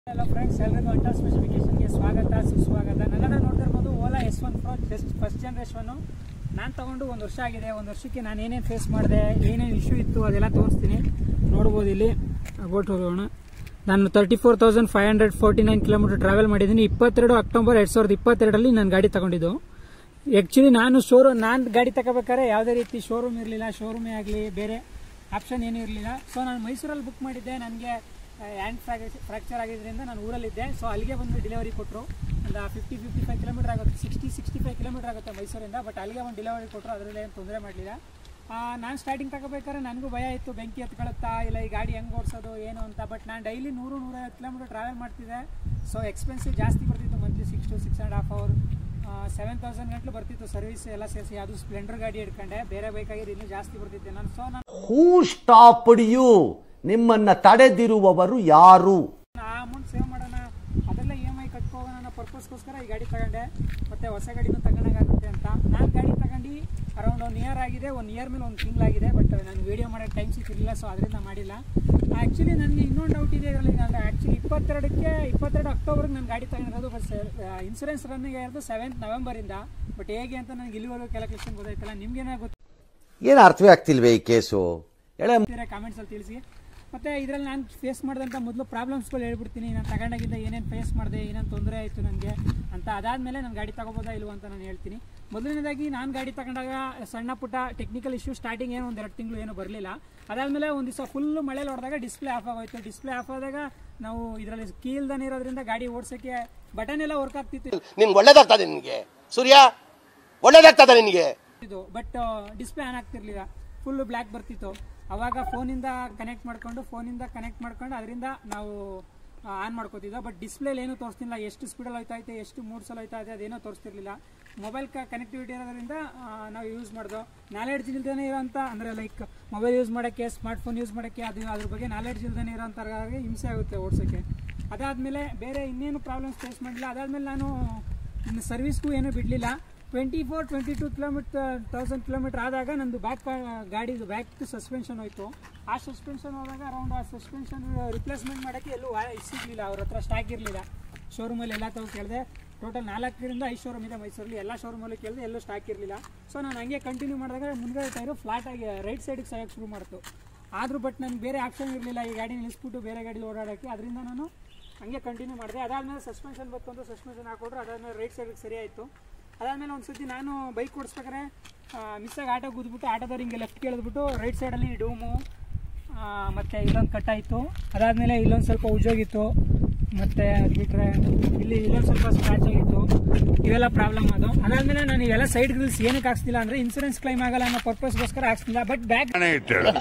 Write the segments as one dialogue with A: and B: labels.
A: hello friends ಎಲ್ರಿಗೂ ಅಂಟಾ ಸ್ಪೆಸಿಫಿಕೇಶನ್ಗೆ ಸ್ವಾಗತ ಸುಸ್ವಾಗತ ನನ್ನೆಲ್ಲ ನೋಡ್ತಿರ್ಬೋದು Ola S one pro just first ಜನ್ರೇಷನ್ನು ನಾನು ತಗೊಂಡು ಒಂದು ವರ್ಷ ಆಗಿದೆ ಒಂದು ವರ್ಷಕ್ಕೆ ನಾನು ಏನೇನು ಫೇಸ್ ಮಾಡಿದೆ ಏನೇನು ಇಶ್ಯೂ ಇತ್ತು ಅದೆಲ್ಲ ತೋರಿಸ್ತೀನಿ ನೋಡ್ಬೋದು ಇಲ್ಲಿ ಅಬೌಟ್ ಹೋಗೋಣ ನಾನು thirty four thousand five hundred forty nine kilometre travel ಮಾಡಿದ್ದೀನಿ ಇಪ್ಪತ್ತೆರಡು ಅಕ್ಟೋಬರ್ ಎರಡು ಸಾವಿರದ ಇಪ್ಪತ್ತೆರಡರಲ್ಲಿ ನಾನು ಗಾಡಿ ತಗೊಂಡಿದ್ದು ಆ್ಯಕ್ಚುಲಿ ನಾನು ಶೋರೂಮ್ ನಾನು ಗಾಡಿ ತಗೋಬೇಕಾದ್ರೆ ಯಾವುದೇ ರೀತಿ ಶೋರೂಮ್ ಇರಲಿಲ್ಲ ಶೋರೂಮೇ ಆಗಲಿ ಬೇರೆ ಆಪ್ಷನ್ ಏನೂ ಇರಲಿಲ್ಲ ಸೊ ನಾನು ಮೈಸೂರಲ್ಲಿ ಬುಕ್ ಮಾಡಿದ್ದೆ ನನಗೆ ಹ್ಯಾಂಡ್ ಫ್ರಾಕ್ಚರ್ ಆಗಿದ್ದರಿಂದ ನಾನು ಊರಲ್ಲಿದ್ದೆ ಸೊ ಅಲ್ಲಿಗೆ ಬಂದು ಡೆಲಿವರಿ ಕೊಟ್ಟರು ಒಂದು ಫಿಫ್ಟಿ ಫಿಫ್ಟಿ ಫೈವ್ ಕಿಲೋಮೀಟರ್ ಆಗುತ್ತೆ ಸಿಕ್ಸ್ಟಿ ಸಿಕ್ಸ್ಟಿ ಫೈವ್ ಕಿಲೋಮೀಟರ್ ಆಗುತ್ತೆ ಮೈಸೂರಿಂದ ಬಟ್ ಅಲ್ಲಿಗೆ ಒಂದು ಡೆಲಿವರಿ ಕೊಟ್ಟರು ಅದರಲ್ಲಿ ಏನು ತೊಂದರೆ ಮಾಡಲಿಲ್ಲ ನಾನು ಸ್ಟಾರ್ಟಿಂಗ್ ತಗೋಬೇಕಾದ್ರೆ ನನಗೂ ಭಯ ಇತ್ತು ಬೆಂಕಿ ಹತ್ಕೊಳುತ್ತಾ ಇಲ್ಲ ಈ ಗಾಡಿ ಹೆಂಗೆ ಓಡಿಸೋದು ಏನು ಅಂತ ಬಟ್ ನಾನು ಡೈಲಿ ನೂರು ನೂರೈವತ್ತು ಕಿಲೋಮೀಟರ್ ಟ್ರಾವೆಲ್ ಮಾಡ್ತಿದ್ದೆ ಸೊ ಎಕ್ಸ್ಪೆನ್ಸಿವ್ ಜಾಸ್ತಿ ಬರ್ತಿತ್ತು monthly six to six and half hour seven thousand ಗಂಟಲು ಬರ್ತಿತ್ತು ಸರ್ವಿಸ್ ಎಲ್ಲ ಸೇರಿಸಿ ಅದು ಸ್ಪ್ಲೆಂಡರ್ ಗಾಡಿ ಹಿಡ್ಕೊಂಡೆ ಬೇರೆ ಬೈಕಾಗಿದ್ದು ಇನ್ನೂ ಜಾಸ್ತಿ ಬರ್ತಿದ್ದೆ ನಾನು ಸೊ ನಾನು
B: ಹೂ ಸ್ಟಾಪ್ಡ್ ಯು ನಿಮ್ಮನ್ನ ತಡೆದಿರುವವರು ಯಾರು
A: ಆ ಅಮೌಂಟ್ ಸೇವ್ ಮಾಡೋಣ ಅದೆಲ್ಲ ಇ ಎಮ್ ಐ ಕಟ್ಕೋಗೋಣ ಅನ್ನೋ ಪರ್ಪಸ್ಗೋಸ್ಕರ ಈ ಗಾಡಿ ತಗೊಂಡೆ ಮತ್ತೆ ಹೊಸ ಗಾಡಿನೂ ತಗೊಂಡಾಗುತ್ತೆ ಅಂತ ನಾನು ಗಾಡಿ ತಗೊಂಡು ಅರೌಂಡ್ ಒನ್ ಇಯರ್ ಆಗಿದೆ ಒನ್ ಇಯರ್ ಮೇಲೆ ಒಂದು ತಿಂಗಳಾಗಿದೆ ಬಟ್ ನಾನು ವೀಡಿಯೋ ಮಾಡೋಕ್ಕೆ ಟೈಮ್ ಸಿಕ್ಕಿರಲಿಲ್ಲ ಸೊ ಅದರಿಂದ ಮಾಡಿಲ್ಲ ಆ್ಯಕ್ಚುಲಿ ನನಗೆ ಇನ್ನೊಂದು ಡೌಟ್ ಇದೆ ಇದರಲ್ಲಿ ನಾನು ಆ್ಯಕ್ಚುಲಿ ಇಪ್ಪತ್ತೆರಡಕ್ಕೆ ಇಪ್ಪತ್ತೆರಡು ಅಕ್ಟೋಬರ್ಗೆ ನಾನು ಗಾಡಿ ತಗೊಂಡಿರೋದು ಬಟ್ ಇನ್ಸೂರೆನ್ಸ್ ರನ್ನಿಂಗ್ ಇರೋದು ಸೆವೆಂತ್ ನವೆಂಬರಿಂದ ಬಟ್ ಹೇಗೆ ಅಂತ ನನಗೆ ಇಲ್ಲಿವರೆಗೂ ಕ್ಯಾಲ್ಕುಲೇಷನ್ ಗೊತ್ತಾಯ್ತಲ್ಲ ನಿಮ್ಗೇನೋ ಗೊತ್ತು
B: ಏನು ಅರ್ಥವೇ ಆಗ್ತಿಲ್ವೇ ಈ ಕೇಸು ಹೇಳ
A: ಕಾಮೆಂಟ್ಸ್ ಅಲ್ಲಿ ತಿಳಿಸಿ ಮತ್ತೆ ಇದರಲ್ಲಿ ನಾನು ಫೇಸ್ ಮಾಡಿದಂಥ ಮೊದಲು ಪ್ರಾಬ್ಲಮ್ಸ್ಗಳು ಹೇಳ್ಬಿಡ್ತೀನಿ ನಾನು ತಗೊಂಡಾಗಿಂದ ಏನೇನು ಫೇಸ್ ಮಾಡಿದೆ ಏನೇನು ತೊಂದರೆ ಆಯಿತು ನನಗೆ ಅಂತ ಅದಾದಮೇಲೆ ನಾನು ಗಾಡಿ ತಗೋಬೋದಾ ಇಲ್ವಾ ಅಂತ ನಾನು ಹೇಳ್ತೀನಿ ಮೊದಲನೇದಾಗಿ ನಾನು ಗಾಡಿ ತಗೊಂಡಾಗ ಸಣ್ಣ ಪುಟ್ಟ ಟೆಕ್ನಿಕಲ್ ಇಶ್ಯೂ ಸ್ಟಾರ್ಟಿಂಗ್ ಏನು ಒಂದು ಎರಡು ತಿಂಗಳು ಏನು ಬರಲಿಲ್ಲ ಅದಾದಮೇಲೆ ಒಂದು ದಿವಸ ಫುಲ್ ಮಳೆಲಿ ಹೊಡೆದಾಗ ಡಿಸ್ಪ್ಲೇ ಆಫ್ ಆಗೋಯ್ತು ಡಿಸ್ಪ್ಲೇ ಆಫ್ ಆದಾಗ ನಾವು ಇದರಲ್ಲಿ ಕೀಲ್ದನೇ ಇರೋದ್ರಿಂದ ಗಾಡಿ ಓಡಿಸೋಕ್ಕೆ ಬಟನ್ ಎಲ್ಲ ವರ್ಕ್ ಆಗ್ತಿತ್ತು
C: ನಿನ್ಗೆ ಒಳ್ಳೇದಾಗ್ತದೆ ನಿನಗೆ ಸೂರ್ಯ ಒಳ್ಳೇದಾಗ್ತದೆ ನಿನಗೆ
A: ಇದು ಬಟ್ ಡಿಸ್ಪ್ಲೇ ಆನ್ ಆಗ್ತಿರ್ಲಿಲ್ಲ ಫುಲ್ ಬ್ಲ್ಯಾಕ್ ಬರ್ತಿತ್ತು ಅವಾಗ ಫೋನಿಂದ ಕನೆಕ್ಟ್ ಮಾಡ್ಕೊಂಡು ಫೋನಿಂದ ಕನೆಕ್ಟ್ ಮಾಡ್ಕೊಂಡು ಅದರಿಂದ ನಾವು ಆನ್ ಮಾಡ್ಕೋತಿದ್ದೋ ಬಟ್ ಡಿಸ್ಪ್ಲೇಲಿ ಏನೂ ತೋರಿಸ್ತಿಲ್ಲ ಎಷ್ಟು ಸ್ಪೀಡಲ್ಲಿ ಹೋಯ್ತಾ ಐತೆ ಎಷ್ಟು ಮೂಡ್ಸಲ್ಲಿ ಹೋಯ್ತಾ ಇದೆ ಅದೇನೋ ತೋರಿಸ್ತಿರ್ಲಿಲ್ಲ ಮೊಬೈಲ್ ಕನೆಕ್ಟಿವಿಟಿ ಇರೋದ್ರಿಂದ ಆ, ನಾವು ಯೂಸ್ ಮಾಡ್ದೋ ನಾಲೆಡ್ಜ್ ಇಲ್ದೇ ಇರೋಂಥ ಅಂದರೆ ಲೈಕ್ ಮೊಬೈಲ್ ಯೂಸ್ ಮಾಡೋಕ್ಕೆ ಸ್ಮಾರ್ಟ್ಫೋನ್ ಯೂಸ್ ಮಾಡೋಕ್ಕೆ ಅದು ಅದ್ರ ಬಗ್ಗೆ ನಾಲೆಡ್ಜ್ ಇಲ್ದೇ ಇರೋಂಥವ್ರಿಗೆ ಹಿಂಸೆ ಆಗುತ್ತೆ ಓಡಿಸೋಕ್ಕೆ ಅದಾದಮೇಲೆ ಬೇರೆ ಇನ್ನೇನು ಪ್ರಾಬ್ಲಮ್ಸ್ ಫೇಸ್ ಮಾಡಿಲ್ಲ ಅದಾದಮೇಲೆ ನಾನು ಇನ್ನು ಸರ್ವಿಸ್ಗೂ ಏನೂ ಬಿಡಲಿಲ್ಲ twenty four twenty two kilometre thousand kilometre ಆದಾಗ ನಂದು ಬ್ಯಾಕ್ ಗಾಡಿದು ಬ್ಯಾಕ್ ಸಸ್ಪೆನ್ಷನ್ ಹೋಯಿತು ಆ ಸಸ್ಪೆನ್ಷನ್ ಹೋದಾಗ ಅರೌಂಡ್ ಆ ಸಸ್ಪೆನ್ಷನ್ ರಿಪ್ಲೇಸ್ಮೆಂಟ್ ಮಾಡೋಕ್ಕೆ ಎಲ್ಲೂ ವಾ- ಸಿಗಲಿಲ್ಲ ಅವ್ರ ಹತ್ರ ಸ್ಟಾಕ್ ಇರಲಿಲ್ಲ ಶೋರೂಮಲ್ಲಿ ಎಲ್ಲ ತಾವು ಕೇಳಿದೆ ಟೋಟಲ್ ನಾಲ್ಕರಿಂದ ಐದು ಶೋರೂಮ್ ಇದೆ ಮೈಸೂರಲ್ಲಿ ಎಲ್ಲ ಶೋರೂಮಲ್ಲಿ ಕೇಳಿದೆ ಎಲ್ಲೂ ಸ್ಟಾಕ್ ಇರಲಿಲ್ಲ ಸೊ ನಾನು ಹಂಗೆ ಕಂಟಿನ್ಯೂ ಮಾಡಿದಾಗ ಮುಂದ್ಗಡೆ ಟೈರು ಫ್ಲಾಟ್ ಆಗಿ ರೈಟ್ ಸೈಡಿಗೆ ಸಾಯೋಕ್ಕೆ ಶುರು ಮಾಡ್ತು ಆದರೂ ಬಟ್ ನನಗೆ ಬೇರೆ ಆಪ್ಷನ್ ಇರಲಿಲ್ಲ ಈ ಗಾಡಿ ನಿಲ್ಲಿಸ್ಬಿಟ್ಟು ಬೇರೆ ಗಾಡಿ ಓಡಾಡೋಕ್ಕೆ ಅದರಿಂದ ನಾನು ಹಂಗೆ ಕಂಟಿನ್ಯೂ ಮಾಡಿದೆ ಅದಾದಮೇಲೆ ಸಸ್ಪೆನ್ಷನ್ ಬಂತು ಅಂತ ಸಸ್ಪೆನ್ಷನ್ ಹಾಕೊಟ್ರು ಅದಾದಮೇಲೆ ರೈಟ್ ಸೈಡಿಗೆ ಸರಿ ಆಯಿತು ಅದಾದಮೇಲೆ ಒಂದು ಸತಿ ನಾನು ಬೈಕ್ ಓಡಿಸ್ಬೇಕಾದ್ರೆ ಮಿಸ್ಸಾಗಿ ಆಟೋ ಗುದ್ಬಿಟ್ಟು ಆಟೋದವ್ರು ಹಿಂಗೆ ಲೆಫ್ಟ್ ಕೇಳಿದ್ಬಿಟ್ಟು ರೈಟ್ ಸೈಡಲ್ಲಿ ಡೂಮು ಮತ್ತು ಇಲ್ಲೊಂದು ಕಟ್ಟಾಯಿತು ಅದಾದಮೇಲೆ ಇಲ್ಲೊಂದು ಸ್ವಲ್ಪ ಉಜ್ಜೋಗಿತ್ತು ಮತ್ತು ಅದು ಬಿಟ್ಟರೆ ಇಲ್ಲಿ ಇಲ್ಲೊಂದು ಸ್ವಲ್ಪ ಸ್ಕ್ರಾಚ್ ಆಗಿತ್ತು ಇವೆಲ್ಲ ಪ್ರಾಬ್ಲಮ್ ಅದು ಅದಾದಮೇಲೆ ನಾನು ಇವೆಲ್ಲ ಸೈಡ್ ಗ್ರಿಲ್ಸ್ ಏನಕ್ಕೆ ಹಾಕ್ಸ್ತಿಲ್ಲ ಅಂದರೆ ಇನ್ಸೂರೆನ್ಸ್ ಕ್ಲೈಮ್ ಆಗಲ್ಲ ಅನ್ನೋ ಪರ್ಪಸ್ಗೋಸ್ಕರ ಹಾಕ್ಸ್ತಿಲ್ಲ ಬಟ್ ಬ್ಯಾಕ್
D: ಹಣ ಇಟ್ಟೇಳು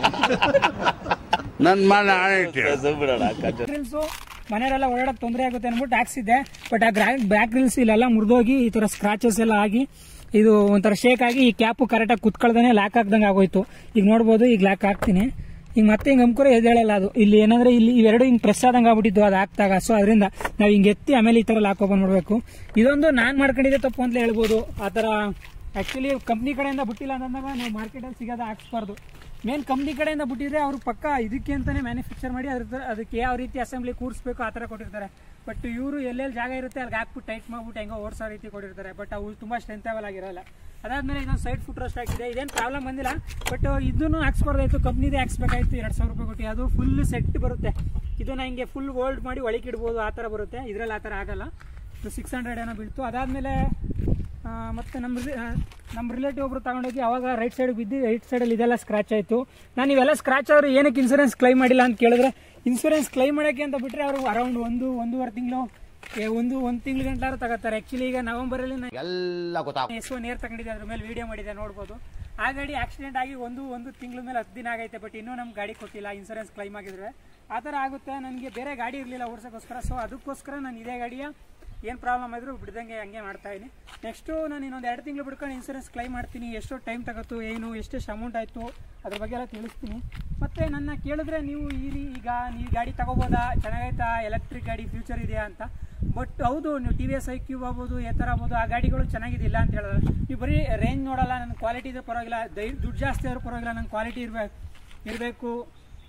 D: ನನ್ ಮನೆ ಹಣ ಇಟ್ಟೇಳು
A: ಗ್ರಿಲ್ಸು ಮನೆಯವರೆಲ್ಲ ಓಡಾಡಕ್ಕೆ ತೊಂದರೆ ಆಗುತ್ತೆ ಅಂದ್ಬಿಟ್ಟು ಹಾಕ್ಸಿದ್ದೆ ಬಟ್ ಆ ಗ್ರ್ಯಾಕ್ ಬ್ಯಾಕ್ ಗ್ರಿಲ್ಸ್ ಇಲ್ಲೆಲ್ಲ ಮುರಿದೋಗಿ ಈ ಥರ ಸ್ಕ್ರಾಚಸ್ ಎಲ್ಲ ಆಗಿ ಇದು ಒಂಥರ ಶೇಕ್ ಆಗಿ ಈ ಕ್ಯಾಪು ಕರೆಕ್ಟಾಗಿ ಕುತ್ಕೊಳ್ದೇ ಲಾಕ್ ಹಾಕ್ದಂಗೆ ಆಗೋಯ್ತು ಈಗ ನೋಡ್ಬೋದು ಈಗ ಲಾಕ್ ಹಾಕ್ತೀನಿ ಈಗ ಮತ್ತೆ ಹಿಂಗೆ ಅಂಕುರ ಎದ್ದೇಳಲ್ಲ ಅದು ಇಲ್ಲಿ ಏನಂದ್ರೆ ಇಲ್ಲಿ ಇವೆರಡು ಹಿಂಗೆ ಪ್ರೆಸ್ ಆದಂಗೆ ಆಗ್ಬಿಟ್ಟಿದ್ದು ಅದು ಹಾಕ್ದಾಗ ಸೊ ಅದರಿಂದ ನಾವು ಹಿಂಗೆ ಎತ್ತಿ ಆಮೇಲೆ ಈ ಥರ ಲಾಕ್ ಓಪನ್ ಮಾಡಬೇಕು ಇದೊಂದು ನಾನು ಮಾಡ್ಕೊಂಡಿದ್ದೆ ತಪ್ಪು ಅಂತ ಹೇಳ್ಬೋದು ಆ ಥರ ಆ್ಯಕ್ಚುಲಿ ಕಂಪ್ನಿ ಕಡೆಯಿಂದ ಬಿಟ್ಟಿಲ್ಲ ಅಂದಾಗ ನಾವು ಮಾರ್ಕೆಟಲ್ಲಿ ಸಿಗೋದು ಹಾಕ್ಸ್ಬಾರ್ದು ಮೇನ್ ಕಂಪ್ನಿ ಕಡೆಯಿಂದ ಬಿಟ್ಟಿದ್ರೆ ಅವರು ಪಕ್ಕ ಇದಕ್ಕೆ ಅಂತಾನೆ ಮ್ಯಾನುಫ್ಯಾಕ್ಚರ್ ಮಾಡಿ ಅದ್ರ ಅದಕ್ಕೆ ಯಾವ ರೀತಿ ಅಸೆಂಬ್ಲಿ ಕೂರಿಸ್ಬೇಕು ಆ ಥರ ಕೊಟ್ಟಿರ್ತಾರೆ ಬಟ್ ಇವರು ಎಲ್ಲೆಲ್ಲಿ ಜಾಗ ಇರುತ್ತೆ ಅಲ್ಲಿ ಹಾಕ್ಬಿಟ್ಟು ಟೈಟ್ ಮಾಡ್ಬಿಟ್ಟು ಹೆಂಗೋ ಓಡಿಸೋ ರೀತಿ ಕೊಟ್ಟಿರ್ತಾರೆ ಬಟ್ ಅವು ತುಂಬ ಸ್ಟ್ರೆಂತೇಬಲ್ ಆಗಿರಲ್ಲ ಅದಾದ್ಮೇಲೆ ಇದೊಂದು ಸೈಡ್ ಫುಟ್ ರೋಸ್ಟ್ ಆಗಿದೆ ಇದೇನು ಪ್ರಾಬ್ಲಮ್ ಬಂದಿಲ್ಲ ಬಟ್ ಇದನ್ನು ಹಾಕ್ಸ್ಬಾರ್ದಾಯ್ತು ಕಂಪ್ನಿದೇ ಹಾಕ್ಸ್ಬೇಕಾಯ್ತು ಎರಡು ಸಾವಿರ ರೂಪಾಯಿ ಕೊಟ್ಟು ಅದು ಫುಲ್ ಸೆಟ್ ಬರುತ್ತೆ ಇದನ್ನ ಹಿಂಗೆ ಫುಲ್ ಓಲ್ಡ್ ಮಾಡಿ ಒಳಗೆ ಇಡ್ಬೋದು ಆ ಥರ ಬರುತ್ತೆ ಇದರಲ್ಲಿ ಆ ಥರ ಆಗಲ್ಲ ಸಿಕ್ಸ್ ಹಂಡ್ರೆಡ್ ಏನೋ ಬೀಳ್ತು ಅದಾದಮೇಲೆ ಮತ್ತು ನಮ್ಮ ರಿಲೇ- ಆ, ನಮ್ಮ ರಿಲೇಟಿವ್ ಒಬ್ರು ತಗೊಂಡೋಗಿ ಅವಾಗ ರೈಟ್ ಸೈಡ್ ಬಿದ್ದು ರೈಟ್ ಸೈಡಲ್ಲಿ ಇದೆಲ್ಲ ಸ್ಕ್ರಾಚ್ ಆಯಿತು ನಾನು ಇವೆಲ್ಲ ಸ್ಕ್ರಾಚ್ ಆದ್ರೆ ಏನಕ್ಕೆ ಇನ್ಸೂರೆನ್ಸ್ ಕ್ಲೈಮ್ ಮಾಡಿಲ್ಲ ಅಂತ ಕೇಳಿದ್ರೆ ಇನ್ಸೂರೆನ್ಸ್ ಕ್ಲೈಮ್ ಮಾಡೋಕ್ಕೆ ಅಂತ ಬಿಟ್ಟರೆ ಅವರು ಅರೌಂಡ್ ಒಂದು ಒಂದೂವರೆ ತಿಂಗಳು ಒಂದು ಒಂದು ತಿಂಗಳು ಗಂಟಲಾರು ತಗೋತಾರೆ ಆ್ಯಕ್ಚುಲಿ ಈಗ ನವಂಬರಲ್ಲಿ ನಾನು
B: ಎಲ್ಲ ಗೊತ್ತಾಗ
A: ಎಸ್ ಒನ್ ಇಯರ್ ತಗೊಂಡಿದ್ದೆ ಅದ್ರ ಮೇಲೆ ವಿಡಿಯೋ ಮಾಡಿದೆ ನೋಡ್ಬೋದು ಆ ಗಾಡಿ ಆಕ್ಸಿಡೆಂಟ್ ಆಗಿ ಒಂದು ಒಂದು ತಿಂಗಳ ಮೇಲೆ ಹತ್ತು ದಿನ ಆಗೈತೆ ಬಟ್ ಇನ್ನೂ ನಮ್ಗೆ ಗಾಡಿ ಕೊಟ್ಟಿಲ್ಲ ಇನ್ಸೂರೆನ್ಸ್ ಕ್ಲೈಮ್ ಆಗಿದ್ರೆ ಆ ಥರ ಆಗುತ್ತೆ ನನಗೆ ಬೇರೆ ಗಾಡಿ ಇರಲಿಲ್ಲ ಓಡಿಸೋಕ್ಕೋಸ್ಕರ ಸೊ ಅದಕ್ಕೋಸ್ಕರ ನಾನು ಇದೇ ಗಾಡಿಯ ಏನು ಪ್ರಾಬ್ಲಮ್ ಆದರೂ ಬಿಡ್ದಂಗೆ ಹಂಗೆ ಮಾಡ್ತಾ ಇದ್ದೀನಿ ನೆಕ್ಸ್ಟು ನಾನು ಇನ್ನೊಂದು ಎರಡು ತಿಂಗಳು ಬಿಡ್ಕೊಂಡು ಇನ್ಸೂರೆನ್ಸ್ ಕ್ಲೈಮ್ ಮಾಡ್ತೀನಿ ಎಷ್ಟು ಟೈಮ್ ತಗೋತು ಏನು ಎಷ್ಟೆಷ್ಟು ಅಮೌಂಟ್ ಆಯಿತು ಅದ್ರ ಬಗ್ಗೆ ಎಲ್ಲ ತಿಳಿಸ್ತೀನಿ ಮತ್ತು ನನ್ನ ಕೇಳಿದ್ರೆ ನೀವು ಈ ರೀ- ಈಗ ನೀವು ಗಾಡಿ ತಗೋಬೋದಾ ಚೆನ್ನಾಗೈತಾ ಎಲೆಕ್ಟ್ರಿಕ್ ಗಾಡಿ ಫ್ಯೂಚರ್ ಇದೆಯಾ ಅಂತ ಬಟ್ ಹೌದು ನೀವು T V S iQube ಆಗ್ಬೋದು ಎ ಥರ ಆಗ್ಬೋದು ಆ ಗಾಡಿಗಳು ಚೆನ್ನಾಗಿದಿಲ್ಲ ಅಂತ ಹೇಳಿದ್ರೆ ನೀವು ಬರೀ ರೇಂಜ್ ನೋಡಲ್ಲ ನನ್ನ ಕ್ವಾಲಿಟಿ ಇದೆ ಪರವಾಗಿಲ್ಲ ದೈ ದುಡ್ಡು ಜಾಸ್ತಿ ಆದ್ರೂ ಪರವಾಗಿಲ್ಲ ನನ್ನ ಕ್ವಾಲಿಟಿ ಇರಬೇಕು ಇರಬೇಕು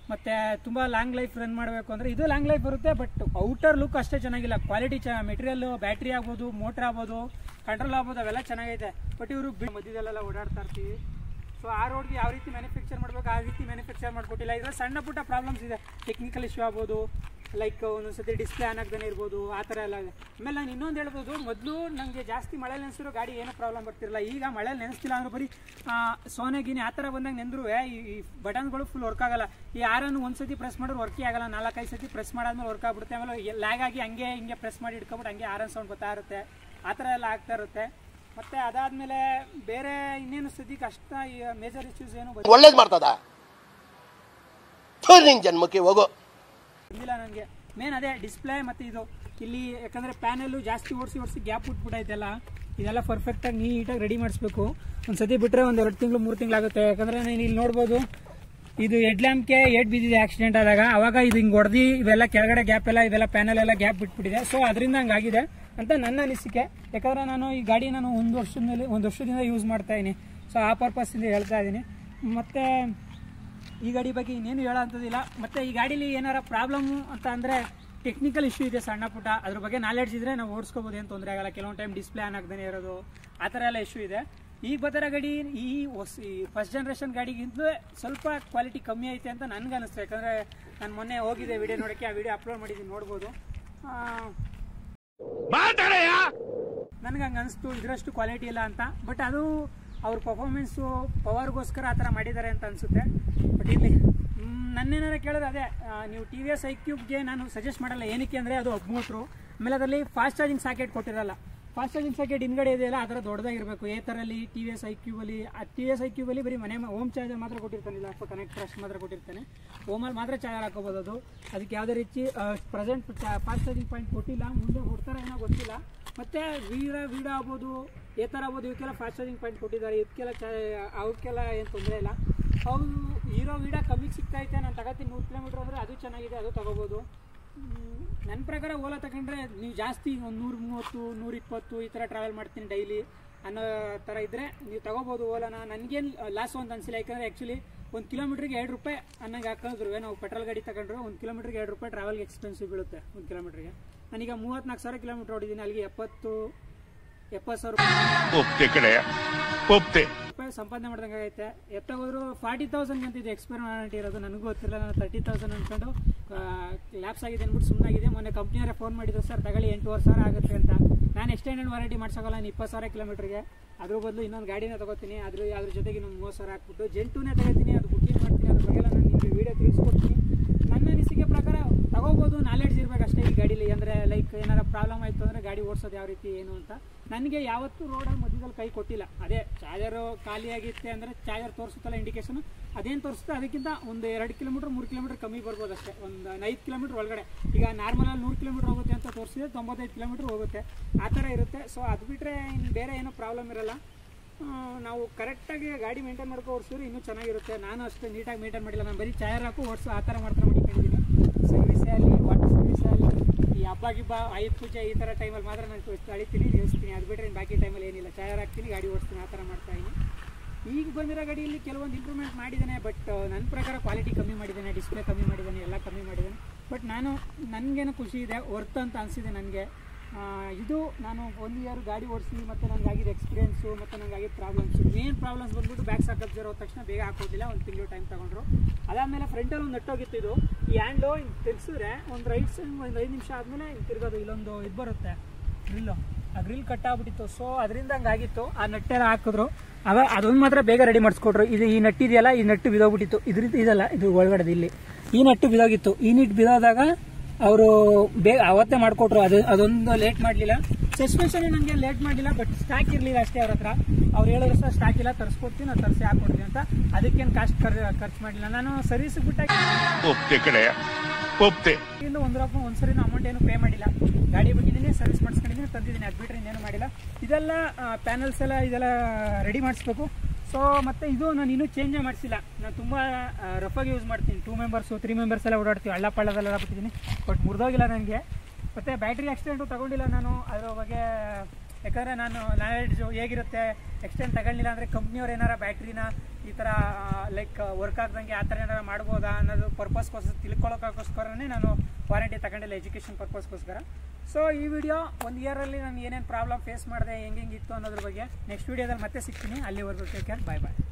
A: ಮತ್ತು ತುಂಬ ಲಾಂಗ್ ಲೈಫ್ ರನ್ ಮಾಡಬೇಕು ಅಂದರೆ ಇದು ಲಾಂಗ್ ಲೈಫ್ ಬರುತ್ತೆ ಬಟ್ ಔಟರ್ ಲುಕ್ ಅಷ್ಟೇ ಚೆನ್ನಾಗಿಲ್ಲ ಕ್ವಾಲಿಟಿ ಚ ಮೆಟೀರಿಯಲ್ಲು ಬ್ಯಾಟ್ರಿ ಆಗ್ಬೋದು ಮೋಟ್ರ್ ಆಗ್ಬೋದು ಕಂಟ್ರೋಲ್ ಆಗ್ಬೋದು ಅವೆಲ್ಲ ಚೆನ್ನಾಗೈತೆ ಬಟ್ ಇವರು ಮಧ್ಯದಲ್ಲೆಲ್ಲ ಓಡಾಡ್ತಾ ಇರ್ತೀವಿ ಸೊ ಆ ರೋಡ್ಗೆ ಯಾವ ರೀತಿ ಮ್ಯಾನುಫ್ಯಾಕ್ಚರ್ ಮಾಡಬೇಕು ಆ ರೀತಿ ಮ್ಯಾನುಫ್ಯಾಕ್ಚರ್ ಮಾಡಿಕೊಟ್ಟಿಲ್ಲ ಇದರಲ್ಲಿ ಸಣ್ಣ ಪುಟ್ಟ ಪ್ರಾಬ್ಲಮ್ಸ್ ಇದೆ ಟೆಕ್ನಿಕಲ್ ಇಶ್ಯೂ ಆಗ್ಬೋದು ಲೈಕ್ ಒಂದೊಂದ್ಸತಿ ಡಿಸ್ಪ್ಲೇ ಆನ್ ಆಗದೇ ಇರ್ಬೋದು ಆ ಥರ ಎಲ್ಲ ಇದೆ ಆಮೇಲೆ ನಾನು ಇನ್ನೊಂದು ಹೇಳ್ಬೋದು ಮೊದಲು ನನಗೆ ಜಾಸ್ತಿ ಮಳೆ ನೆನೆಸಿರೋ ಗಾಡಿ ಏನೂ ಪ್ರಾಬ್ಲಮ್ ಬರ್ತಿರಲ್ಲ ಈಗ ಮಳೆ ನೆನೆಸ್ತಿಲ್ಲ ಅಂದ್ರೆ ಬರೀ ಆ, ಸೋನೆ ಗಿನಿ ಆ ಥರ ಬಂದಾಗ ನೆಂದ್ರು ಈ ಬಟನ್ಗಳು ಫುಲ್ ವರ್ಕ್ ಆಗಲ್ಲ ಈ ಆರನ್ನು ಒಂದು ಸತಿ ಪ್ರೆಸ್ ಮಾಡಿದ್ರೆ ವರ್ಕೇ ಆಗಲ್ಲ ನಾಲ್ಕೈದು ಸತಿ ಪ್ರೆಸ್ ಮಾಡಾದ್ಮೇಲೆ ವರ್ಕ್ ಆಗ್ಬಿಡುತ್ತೆ ಆಮೇಲೆ ಲ್ಯಾಗ್ ಆಗಿ ಹಂಗೆ ಹಿಂಗೆ ಪ್ರೆಸ್ ಮಾಡಿ ಇಟ್ಕೊಬಿಟ್ಟು ಹಂಗೆ ಆರನ್ ಸೌಂಡ್ ಗೊತ್ತಾ ಇರುತ್ತೆ ಆ ಥರ ಎಲ್ಲ ಆಗ್ತಾ ಇರುತ್ತೆ ಮತ್ತೆ ಅದಾದ್ಮೇಲೆ ಬೇರೆ ಇನ್ನೇನು ಸದ್ಯಕ್ಕೆ ಅಷ್ಟ ಮೇಜರ್ ಇಶ್ಯೂಸ್ ಏನು
C: ಒಳ್ಳೇದ್ ಮಾಡ್ತದ ಥು, ನಿನ್ ಜನ್ಮಕ್ಕೆ ಹೋಗು
A: ಬಂದಿಲ್ಲ ನನಗೆ ಮೇನ್ ಅದೇ ಡಿಸ್ಪ್ಲೇ ಮತ್ತು ಇದು ಇಲ್ಲಿ ಯಾಕಂದರೆ ಪ್ಯಾನಲ್ಲು ಜಾಸ್ತಿ ಓಡಿಸಿ ಓಡಿಸಿ ಗ್ಯಾಪ್ ಬಿಟ್ಬಿಟ್ಟೈತೆಲ್ಲ ಇದೆಲ್ಲ ಪರ್ಫೆಕ್ಟಾಗಿ ನೀಟಾಗಿ ರೆಡಿ ಮಾಡಿಸ್ಬೇಕು ಒಂದು ಸತಿ ಬಿಟ್ಟರೆ ಒಂದು ಎರಡು ತಿಂಗಳು ಮೂರು ತಿಂಗಳಾಗುತ್ತೆ ಯಾಕಂದರೆ ನೀನು ಇಲ್ಲಿ ನೋಡ್ಬೋದು ಇದು ಹೆಡ್ ಲ್ಯಾಂಪ್ಗೆ ಏಟ್ ಬಿದ್ದಿದೆ ಆಕ್ಸಿಡೆಂಟ್ ಆದಾಗ ಅವಾಗ ಇದು ಹಿಂಗೆ ಹೊಡೆದು ಇವೆಲ್ಲ ಕೆಳಗಡೆ ಗ್ಯಾಪ್ ಎಲ್ಲ ಇವೆಲ್ಲ ಪ್ಯಾನಲ್ ಎಲ್ಲ ಗ್ಯಾಪ್ ಬಿಟ್ಬಿಟ್ಟಿದೆ ಸೊ ಅದರಿಂದ ಹಂಗಾಗಿದೆ ಅಂತ ನನ್ನ ಅನಿಸಿಕೆ ಯಾಕಂದರೆ ನಾನು ಈ ಗಾಡಿ ನಾನು ಒಂದು ವರ್ಷದ ಮೇಲೆ ಒಂದು ವರ್ಷದಿಂದ ಯೂಸ್ ಮಾಡ್ತಾ ಇದ್ದೀನಿ ಸೊ ಆ ಪರ್ಪಸ್ಸಿಂದ ಹೇಳ್ತಾ ಇದ್ದೀನಿ ಮತ್ತು ಈ ಗಾಡಿ ಬಗ್ಗೆ ಇನ್ನೇನು ಹೇಳೋಂಥದ್ದಿಲ್ಲ ಮತ್ತು ಈ ಗಾಡೀಲಿ ಏನಾರ ಪ್ರಾಬ್ಲಮ್ಮು ಅಂತ ಅಂದರೆ ಟೆಕ್ನಿಕಲ್ ಇಶ್ಯೂ ಇದೆ ಸಣ್ಣ ಪುಟ್ಟ ಅದ್ರ ಬಗ್ಗೆ ನಾಲೆಡ್ಜ್ ಇದ್ದರೆ ನಾವು ಓಡಿಸ್ಕೋಬೋದು ಏನು ತೊಂದರೆ ಆಗಲ್ಲ ಕೆಲವೊಂದು ಟೈಮ್ ಡಿಸ್ಪ್ಲೇ ಆನ್ ಆಗದೇ ಇರೋದು ಆ ಥರ ಎಲ್ಲ ಇಶ್ಯೂ ಇದೆ ಈಗ ಬರ್ತಿರೋ ಗಾಡಿ ಈ ಹೊಸ ಈ ಫಸ್ಟ್ ಜನ್ರೇಷನ್ ಗಾಡಿಗಿಂತ ಸ್ವಲ್ಪ ಕ್ವಾಲಿಟಿ ಕಮ್ಮಿ ಐತೆ ಅಂತ ನನಗೆ ಅನಿಸ್ತು ಯಾಕಂದರೆ ನಾನು ಮೊನ್ನೆ ಹೋಗಿದ್ದೆ ವಿಡಿಯೋ ನೋಡೋಕ್ಕೆ ಆ ವಿಡಿಯೋ ಅಪ್ಲೋಡ್ ಮಾಡಿದ್ದೀನಿ ನೋಡ್ಬೋದು ಆ,
D: ಮಾತಾಡಯ್ಯ
A: ನನಗೆ ಹಂಗೆ ಅನಿಸ್ತು ಇದರಷ್ಟು ಕ್ವಾಲಿಟಿ ಇಲ್ಲ ಅಂತ ಬಟ್ ಅದು ಅವ್ರ ಪರ್ಫಾರ್ಮೆನ್ಸು ಪವರ್ಗೋಸ್ಕರ ಆ ಥರ ಮಾಡಿದ್ದಾರೆ ಅಂತ ಅನಿಸುತ್ತೆ ಬಟ್ ಇಲ್ಲಿ ನನ್ನೇನಾರ ಕೇಳಿದ್ರೆ ಅದೇ ಆ, ನೀವು ಟಿ ವಿ ಎಸ್ ಐ ಕ್ಯೂಬ್ಗೆ ನಾನು ಸಜೆಸ್ಟ್ ಮಾಡಲ್ಲ ಏನಕ್ಕೆ ಅಂದರೆ ಅದು ಹದಿಮೂರು ಆಮೇಲೆ ಅದರಲ್ಲಿ ಫಾಸ್ಟ್ ಚಾರ್ಜಿಂಗ್ ಸಾಕೆಟ್ ಕೊಟ್ಟಿರಲ್ಲ ಫಾಸ್ಟ್ ಚಾರ್ಜಿಂಗ್ ಸಾಕೆಟ್ ಹಿಂದ್ಗಡೆ ಇದೆಯಲ್ಲ ಆ ಥರ ದೊಡ್ಡದಾಗಿರಬೇಕು ಏ ಥರಲ್ಲಿ ಟಿ ವಿ ಎಸ್ ಐ ಕ್ಯೂಬಲ್ಲಿ ಆ ಟಿ ವಿ ಎಸ್ ಐ ಕ್ಯೂಬಲ್ಲಿ ಬರೀ ಮನೆ ಹೋಮ್ ಚಾರ್ಜರ್ ಮಾತ್ರ ಕೊಟ್ಟಿರ್ತಾನಿಲ್ಲ ಅಥವಾ ಕನೆಕ್ಟರ್ ಅಷ್ಟು ಮಾತ್ರ ಕೊಟ್ಟಿರ್ತಾನೆ ಹೋಮಲ್ಲಿ ಮಾತ್ರ ಚಾರ್ಜರ್ ಹಾಕೋಬೋದು ಅದು ಅದಕ್ಕೆ ಯಾವುದೇ ರೀತಿ ಪ್ರೆಸೆಂಟ್ ಫಾಸ್ಟ್ ಚಾರ್ಜಿಂಗ್ ಪಾಯಿಂಟ್ ಕೊಟ್ಟಿಲ್ಲ ಮುಂದೆ ಕೊಡ್ತಾರೆ ಏನೋ ಗೊತ್ತಿಲ್ಲ ಮತ್ತೆ ವೀಡ ವೀಡ ಆಗ್ಬೋದು ಏ ಥರ ಆಗ್ಬೋದು ಇವಕ್ಕೆಲ್ಲ ಫಾಸ್ಟ್ ಚಾರ್ಜಿಂಗ್ ಪಾಯಿಂಟ್ ಕೊಟ್ಟಿದ್ದಾರೆ ಇದಕ್ಕೆಲ್ಲ ಚಾ ಅವಕ್ಕೆಲ್ಲ ಏನು ತೊಂದರೆ ಇಲ್ಲ ಅವು ಹೀರೋ ವೀಡ ಕಮ್ಮಿಗೆ ಸಿಗ್ತೈತೆ ನಾನು ತಗೋತೀನಿ ನೂರು ಕಿಲೋಮೀಟ್ರ್ ಅಂದರೆ ಅದು ಚೆನ್ನಾಗಿದೆ ಅದು ತಗೋಬೋದು ನನ್ನ ಪ್ರಕಾರ ಓಲಾ ತಗೊಂಡ್ರೆ ನೀವು ಜಾಸ್ತಿ ಒಂದು ನೂರು ಮೂವತ್ತು ನೂರ ಇಪ್ಪತ್ತು ಈ ಥರ ಟ್ರಾವೆಲ್ ಮಾಡ್ತೀನಿ ಡೈಲಿ ಅನ್ನೋ ಥರ ಇದ್ದರೆ ನೀವು ತಗೋಬೋದು ಓಲಾನ ನನಗೇನು ಲಾಸು ಅಂತ ಅನಿಸಿಲ್ಲ ಯಾಕಂದರೆ ಆ್ಯಕ್ಚುಲಿ ಒಂದು ಕಿಲೋಮೀಟ್ರಿಗೆ ಎರಡು ರೂಪಾಯಿ ಅನ್ನಂಗೆ ಹಾಕಿದ್ರು ನಾವು ಪೆಟ್ರೋಲ್ ಗಾಡಿ ತಗೊಂಡ್ರೆ ಒಂದು ಕಿಲೋಮೀಟ್ರಿಗೆ ಎರಡು ರೂಪಾಯಿ ಟ್ರಾವೆಲ್ಗೆ ಎಕ್ಸ್ಪೆನ್ಸಿವ್ ಬೀಳುತ್ತೆ ಒಂದು ಕಿಲೋಮೀಟ್ರಿಗೆ ನಾನೀಗ ಮೂವತ್ತ್ನಾಲ್ಕು ಸಾವಿರ ಕಿಲೋಮೀಟ್ರ್ ಹೊಡಿದ್ದೀನಿ ಅಲ್ಲಿಗೆ ಎಪ್ಪತ್ತು ಎಪ್ಪತ್ತು ಸಾವಿರ ರೂಪಾಯಿ
D: ಒಪ್ತೆ ಕಡೆಯ ಒಪ್ತೆ
A: ರೂಪಾಯಿ ಸಂಪಾದನೆ ಮಾಡ್ದಂಗೆ ಆಗೈತೆ ಎತ್ತಾಗೋದ್ರು ಫಾರ್ಟಿ ತೌಸಂಡ್ ಅಂತ ಇದು ಎಕ್ಸ್ಪೈರ್ ವಾರಂಟಿ ಇರೋದು ನನಗೂ ಗೊತ್ತಿಲ್ಲ ನಾನು ತರ್ಟಿ ತೌಸಂಡ್ ಅಂದ್ಕೊಂಡು ಲ್ಯಾಪ್ಸ್ ಆಗಿದೆ ಅಂದ್ಬಿಟ್ಟು ಸುಮ್ಮನಾಗಿದೆ ಮೊನ್ನೆ ಕಂಪ್ನಿಯವರೇ ಫೋನ್ ಮಾಡಿದ್ರು ಸರ್ ತಗೊಳ್ಳಿ ಎಂಟೂವರೆ ಸಾವಿರ ಆಗುತ್ತೆ ಅಂತ ನಾನು ಎಕ್ಸ್ಟೆಂಡೆಡ್ ವಾರಂಟಿ ಮಾಡ್ಸೋಕಲ್ಲ ನಾನು ಇಪ್ಪತ್ತು ಸಾವಿರ ಕಿಲೋಮೀಟ್ರಿಗೆ ಅದ್ರ ಬದಲು ಇನ್ನೊಂದು ಗಾಡಿನ ತಗೋತೀನಿ ಅದ್ರ ಅದ್ರ ಜೊತೆಗೆ ಇನ್ನೊಂದು ಮೂವತ್ತು ಸಾವಿರ ಹಾಕ್ಬಿಟ್ಟು ಜೆಂಟೂನೇ ತಗೋತೀನಿ ಅದು ಬುಕ್ಕಿಂಗ್ ಮಾಡ್ತೀನಿ ಅದ್ರ ಬಗ್ಗೆ ನಾನು ನಿಮಗೆ ವೀಡಿಯೋ ತಿಳಿಸ್ಕೊಡ್ತೀನಿ ನನ್ನ ಅನಿಸಿಕೆ ಪ್ರಕಾರ ತಗೋಬೋದು ನಾಲೆಡ್ಜ್ ಇರ್ಬೇಕು ಅಷ್ಟೇ ಈ ಗಾಡೀಲಿ ಅಂದರೆ ಲೈಕ್ ಏನಾರ ಪ್ರಾಬ್ಲಮ್ ಆಯಿತು ಅಂದರೆ ಗಾಡಿ ಓಡಿಸೋದು ಯಾವ ರೀತಿ ಏನು ಅಂತ ನನಗೆ ಯಾವತ್ತೂ ರೋಡಲ್ಲಿ ಮಧ್ಯದಲ್ಲಿ ಕೈ ಕೊಟ್ಟಿಲ್ಲ ಅದೇ ಚಾರ್ಜರು ಖಾಲಿಯಾಗಿತ್ತೆ ಅಂದರೆ ಚಾರ್ಜರ್ ತೋರಿಸುತ್ತಲ್ಲ ಇಂಡಿಕೇಶನ್ ಅದೇನು ತೋರಿಸುತ್ತೆ ಅದಕ್ಕಿಂತ ಒಂದು ಎರಡು ಕಿಲೋಮೀಟ್ರ್ ಮೂರು ಕಿಲೋಮೀಟ್ರ್ ಕಮ್ಮಿ ಬರ್ಬೋದು ಅಷ್ಟೇ ಒಂದು ಐದು ಕಿಲೋಮೀಟ್ರ್ ಒಳಗಡೆ ಈಗ ನಾರ್ಮಲಲ್ಲಿ ನೂರು ಕಿಲೋಮೀಟ್ರ್ ಹೋಗುತ್ತೆ ಅಂತ ತೋರಿಸಿದ್ರೆ ತೊಂಬತ್ತೈದು ಕಿಲೋಮೀಟ್ರ್ ಹೋಗುತ್ತೆ ಆ ಥರ ಇರುತ್ತೆ ಸೊ ಅದು ಬಿಟ್ಟರೆ ಇನ್ನು ಬೇರೆ ಏನೂ ಪ್ರಾಬ್ಲಮ್ ಇರಲ್ಲ ಆ, ನಾವು ಕರೆಕ್ಟಾಗಿ ಗಾಡಿ ಮೇಂಟೈನ್ ಮಾಡ್ಕೊ ಓಡಿಸಿದ್ರೆ ಇನ್ನೂ ಚೆನ್ನಾಗಿರುತ್ತೆ ನಾನು ಅಷ್ಟೇ ನೀಟಾಗಿ ಮೇಂಟೈನ್ ಮಾಡಿಲ್ಲ ನಾನು ಬರೀ ಚಾಯರ್ ಹಾಕು ಓಡಿಸು ಆ ಥರ ಮಾಡ್ತಾ ಮಾಡಿಕೊಂಡಿದ್ದೀನಿ ಸರ್ವಿಸೇ ಆಗಲಿ ವಾಟರ್ ಸರ್ವಿಸ್ ಆಗಲಿ ಈ ಹಬ್ಬ ಗಿಬ್ಬ ಐದು ಪೂಜೆ ಈ ಥರ ಟೈಮಲ್ಲಿ ಮಾತ್ರ ನಾನು ಅಳಿತೀನಿ ನಿಲ್ಲಿಸ್ತೀನಿ ಅದು ಬಿಟ್ಟರೆ ಬಾಕಿ ಟೈಮಲ್ಲಿ ಏನಿಲ್ಲ ಚಾಯರ್ ಹಾಕ್ತೀನಿ ಗಾಡಿ ಓಡಿಸ್ತೀನಿ ಆ ಥರ ಮಾಡ್ತಾ ಇದ್ದೀನಿ ಈಗ ಬಂದಿರೋ ಗಾಡಿಯಲ್ಲಿ ಕೆಲವೊಂದು ಇಂಪ್ರೂವ್ಮೆಂಟ್ ಮಾಡಿದ್ದಾನೆ ಬಟ್ ನನ್ನ ಪ್ರಕಾರ ಕ್ವಾಲಿಟಿ ಕಮ್ಮಿ ಮಾಡಿದ್ದಾನೆ ಡಿಸ್ಪ್ಲೇ ಕಮ್ಮಿ ಮಾಡಿದ್ದಾನೆ ಎಲ್ಲ ಕಮ್ಮಿ ಮಾಡಿದ್ದಾನೆ ಬಟ್ ನಾನು ನನಗೇನು ಖುಷಿ ಇದೆ ವರ್ತ್ ಅಂತ ಅನಿಸಿದೆ ನನಗೆ ಇದು ನಾನು ಒನ್ ಇಯರ್ ಗಾಡಿ ಓಡಿಸಿ ಮತ್ತು ನನಗಾಗಿದ್ದ ಎಕ್ಸ್ಪೀರಿಯನ್ಸು ಮತ್ತು ನನಗಾಗಿದ್ದ ಪ್ರಾಬ್ಲಮ್ಸ್ ಮೇನ್ ಪ್ರಾಬ್ಲಮ್ಸ್ ಬಂದ್ಬಿಟ್ಟು ಬ್ಯಾಕ್ ಸಾಕಪ್ ಜರೋ ತಕ್ಷಣ ಬೇಗ ಹಾಕೋದಿಲ್ಲ ಒಂದು ತಿಂಗಳು ಟೈಮ್ ತಗೊಂಡ್ರು ಅದಾದಮೇಲೆ ಫ್ರಂಟಲ್ಲಿ ಒಂದು ನಟ್ಟೋಗಿತ್ತು ಇದು ಈ ಹ್ಯಾಂಡು ಹಿಂಗೆ ತಿರ್ಸಿದ್ರೆ ಒಂದು ರೈಟ್ ಸೈಡ್ ಒಂದು ಐದು ನಿಮಿಷ ಆದಮೇಲೆ ಹಿಂಗೆ ತಿರ್ಗೋದು ಇಲ್ಲೊಂದು ಇದು ಬರುತ್ತೆ ಗ್ರಿಲ್ಲು ಆ ಗ್ರಿಲ್ ಕಟ್ ಆಗ್ಬಿಟ್ಟಿತ್ತು ಸೊ ಅದರಿಂದ ಹಂಗಾಗಿತ್ತು ಆ ನಟ್ಟೆಲ್ಲ ಹಾಕಿದ್ರು ಅವ ಅದೊಂದು ಮಾತ್ರ ಬೇಗ ರೆಡಿ ಮಾಡಿಸ್ಕೊಟ್ರು ಇದು ಈ ನಟ್ಟು ಇದೆಯಲ್ಲ ಈ ನಟ್ಟು ಬಿದೋಗ್ಬಿಟ್ಟಿತ್ತು ಇದ್ರಿಂದ ಇದಲ್ಲ ಇದು ಒಳಗಡೆ ಇಲ್ಲಿ ಈ ನಟ್ಟು ಬಿದೋಗಿತ್ತು ಈ ನಿಟ್ಟು ಬಿದೋದಾಗ ಅವರು ಬೇಗ ಅವತ್ತೇ ಮಾಡಿಕೊಟ್ರು ಅದು ಅದೊಂದು ಲೇಟ್ ಮಾಡಲಿಲ್ಲ ಸಸ್ಪೆನ್ಷನ್ ನನಗೆ ಲೇಟ್ ಮಾಡಲಿಲ್ಲ ಬಟ್ ಸ್ಟಾಕ್ ಇರಲಿಲ್ಲ ಅಷ್ಟೇ ಅವ್ರ ಹತ್ರ ಅವ್ರು ಹೇಳಿದ್ರು ಸರ್ ಸ್ಟಾಕ್ ಇಲ್ಲ ತರಿಸ್ಕೊಡ್ತೀನಿ ನಾವು ತರಿಸಿ ಹಾಕ್ಕೊಡ್ತೀನಿ ಅಂತ ಅದಕ್ಕೇನು ಕಾಸ್ಟ್ ಖರ್ಚು ಮಾಡಲಿಲ್ಲ ನಾನು ಸರ್ವಿಸ್ ಬಿಟ್ಟಾಗಿ
D: ಒಪ್ತೆ ಕಡೆಯ ಒಪ್ತೆ
A: ಇಂದ ಒಂದು ರೂಪಾಯಿ ಒಂದ್ಸರಿ ಅಮೌಂಟ್ ಏನು ಪೇ ಮಾಡಿಲ್ಲ ಗಾಡಿ ಬಿಟ್ಟಿದ್ದೀನಿ ಸರ್ವಿಸ್ ಮಾಡಿಸ್ಕೊಂಡಿದ್ದೀನಿ ತಂದಿದ್ದೀನಿ ಅದು ಬಿಟ್ಟರೆ ಇನ್ನೇನು ಮಾಡಿಲ್ಲ ಇದೆಲ್ಲ ಪ್ಯಾನಲ್ಸ್ ಎಲ್ಲ ಇದೆಲ್ಲ ರೆಡಿ ಮಾಡಿಸ್ಬೇಕು ಸೊ ಮತ್ತೆ ಇದು ನಾನು ಇನ್ನೂ ಚೇಂಜೇ ಮಾಡಿಸಿಲ್ಲ ನಾನು ತುಂಬ ರಫಾಗಿ ಯೂಸ್ ಮಾಡ್ತೀನಿ ಟೂ ಮೆಂಬರ್ಸು ತ್ರೀ ಮೆಂಬರ್ಸ್ ಎಲ್ಲ ಓಡಾಡ್ತೀವಿ ಹಳ್ಳ ಪಳ್ಳದಲ್ಲೆಲ್ಲ ಬಿಟ್ಟಿದ್ದೀನಿ ಬಟ್ ಮುರಿದೋಗಿಲ್ಲ ನನಗೆ ಮತ್ತು ಬ್ಯಾಟ್ರಿ ಆಕ್ಸಿಡೆಂಟು ತಗೊಂಡಿಲ್ಲ ನಾನು ಅದರ ಬಗ್ಗೆ ಯಾಕಂದರೆ ನಾನು ನಾಲೆಡ್ಜು ಹೇಗಿರುತ್ತೆ ಎಕ್ಸ್ಟೆಂಡ್ ತಗೊಳ್ಳಿಲ್ಲ ಅಂದರೆ ಕಂಪ್ನಿಯವ್ರು ಏನಾರ ಬ್ಯಾಟ್ರಿನ ಈ ಥರ ಲೈಕ್ ವರ್ಕ್ ಆಗ್ದಂಗೆ ಆ ಥರ ಏನಾರ ಮಾಡ್ಬೋದಾ ಅನ್ನೋದು ಪರ್ಪಸ್ಗೋಸ್ಕರ ತಿಳ್ಕೊಳ್ಳೋಕ್ಕೋಸ್ಕರನೇ ನಾನು ವಾರಂಟಿ ತಗೊಂಡಿಲ್ಲ ಎಜುಕೇಷನ್ ಪರ್ಪಸ್ಗೋಸ್ಕರ ಸೊ ಈ ವಿಡಿಯೋ ಒಂದು ಇಯರಲ್ಲಿ ನಾನು ಏನೇನು ಪ್ರಾಬ್ಲಮ್ ಫೇಸ್ ಮಾಡಿದೆ ಹೆಂಗೆ ಹೆಂಗಿತ್ತು ಅನ್ನೋದ್ರ ಬಗ್ಗೆ ನೆಕ್ಸ್ಟ್ ವಿಡಿಯೋದಲ್ಲಿ ಮತ್ತೆ ಸಿಗ್ತೀನಿ ಅಲ್ಲಿವರೆಗೂ ಟೇಕ್ ಕೇರ್ ಬಾಯ್ ಬಾಯ್